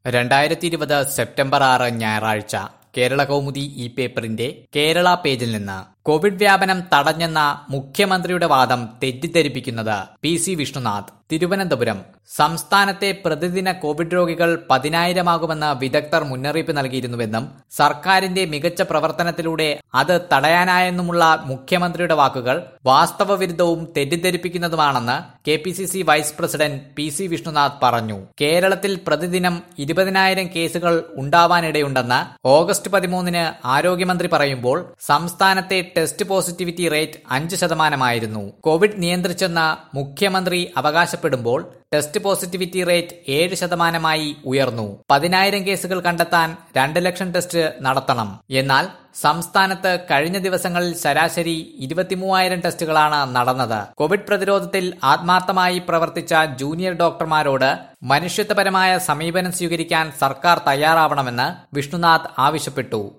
രണ്ടായിരത്തി ഇരുപത് സെപ്റ്റംബർ ആറ് ഞായറാഴ്ച കേരള കൗമുദി ഈ പേപ്പറിന്റെ കേരള പേജിൽ നിന്ന് കോവിഡ് വ്യാപനം തടഞ്ഞെന്ന മുഖ്യമന്ത്രിയുടെ വാദം തെറ്റിദ്ധരിപ്പിക്കുന്നത് പി സി വിഷ്ണുനാഥ് തിരുവനന്തപുരം സംസ്ഥാനത്തെ പ്രതിദിന കോവിഡ് രോഗികൾ പതിനായിരമാകുമെന്ന് വിദഗ്ധർ മുന്നറിയിപ്പ് നൽകിയിരുന്നുവെന്നും സർക്കാരിന്റെ മികച്ച പ്രവർത്തനത്തിലൂടെ അത് തടയാനായെന്നുമുള്ള മുഖ്യമന്ത്രിയുടെ വാക്കുകൾ വാസ്തവവിരുദ്ധവും തെറ്റിദ്ധരിപ്പിക്കുന്നതുമാണെന്ന് K P C C vice president P C Vishnunath പറഞ്ഞു കേരളത്തിൽ പ്രതിദിനം ഇരുപതിനായിരം കേസുകൾ ഉണ്ടാവാനിടയുണ്ടെന്ന് ഓഗസ്റ്റ് പതിമൂന്നിന് ആരോഗ്യമന്ത്രി പറയുമ്പോൾ സംസ്ഥാനത്തെ ടെസ്റ്റ് പോസിറ്റിവിറ്റി റേറ്റ് അഞ്ച് ശതമാനമായിരുന്നു കോവിഡ് നിയന്ത്രിച്ചെന്ന് മുഖ്യമന്ത്രി അവകാശപ്പെടുമ്പോൾ ടെസ്റ്റ് പോസിറ്റിവിറ്റി റേറ്റ് ഏഴ് ശതമാനമായി ഉയർന്നു പതിനായിരം കേസുകൾ കണ്ടെത്താൻ രണ്ട് ലക്ഷം ടെസ്റ്റ് നടത്തണം എന്നാൽ സംസ്ഥാനത്ത് കഴിഞ്ഞ ദിവസങ്ങളിൽ ശരാശരി ഇരുപത്തിമൂവായിരം ടെസ്റ്റുകളാണ് നടന്നത് കോവിഡ് പ്രതിരോധത്തിൽ ആത്മാർത്ഥമായി പ്രവർത്തിച്ച ജൂനിയർ ഡോക്ടർമാരോട് മനുഷ്യത്വപരമായ സമീപനം സ്വീകരിക്കാൻ സർക്കാർ തയ്യാറാവണമെന്ന് വിഷ്ണുനാഥ് ആവശ്യപ്പെട്ടു